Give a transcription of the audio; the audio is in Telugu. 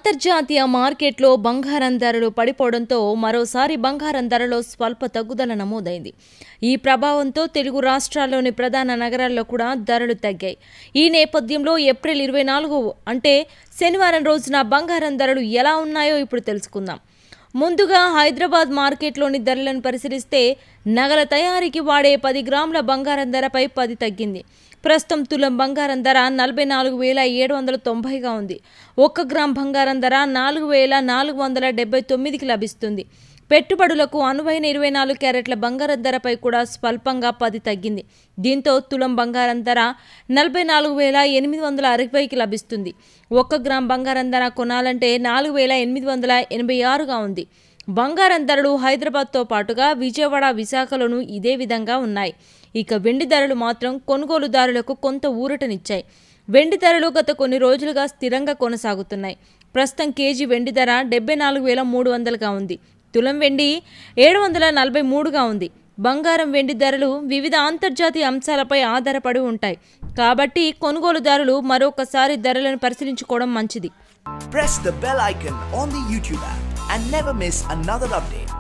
అంతర్జాతీయ మార్కెట్లో బంగారం ధరలు పడిపోవడంతో మరోసారి బంగారం ధరలో స్వల్ప తగ్గుదల నమోదైంది ఈ ప్రభావంతో తెలుగు రాష్ట్రాల్లోని ప్రధాన నగరాల్లో కూడా ధరలు తగ్గాయి ఈ నేపథ్యంలో ఏప్రిల్ ఇరవై నాలుగు అంటే శనివారం రోజున బంగారం ధరలు ఎలా ఉన్నాయో ఇప్పుడు తెలుసుకుందాం ముందుగా హైదరాబాద్ మార్కెట్లోని ధరలను పరిశీలిస్తే నగల తయారీకి వాడే పది గ్రాముల బంగారం ధరపై పది తగ్గింది ప్రస్తుతం తులం బంగారం ధర నలభై నాలుగు వేల ఏడు వందల తొంభైగా ఉంది ఒక్క గ్రామ్ బంగారం ధర నాలుగు వేల నాలుగు వందల డెబ్బై తొమ్మిదికి లభిస్తుంది పెట్టుబడులకు అనువైన ఇరవై నాలుగు క్యారెట్ల బంగారం ధరపై కూడా స్వల్పంగా పది తగ్గింది దీంతో తులం బంగారం ధర నలభై నాలుగు వేల ఎనిమిది వందల అరవైకి లభిస్తుంది ఒక్క గ్రామ్ బంగారం ధర కొనాలంటే నాలుగు వేల ఎనిమిది వందల ఎనభై ఆరుగా ఉంది బంగారం ధరలు హైదరాబాద్తో పాటుగా విజయవాడ విశాఖలోనూ ఇదే విధంగా ఉన్నాయి ఇక వెండి ధరలు మాత్రం కొనుగోలుదారులకు కొంత ఊరటనిచ్చాయి వెండి ధరలు గత కొన్ని రోజులుగా స్థిరంగా కొనసాగుతున్నాయి ప్రస్తుతం కేజీ వెండి ధర డెబ్బై నాలుగు వేల మూడు వందలుగా ఉంది తులం వెండి ఏడు వందల నలభై మూడుగా ఉంది బంగారం వెండి ధరలు వివిధ అంతర్జాతీయ అంశాలపై ఆధారపడి ఉంటాయి కాబట్టి కొనుగోలుదారులు మరొకసారి ధరలను పరిశీలించుకోవడం మంచిది Press the bell icon on the YouTube app and never miss another update.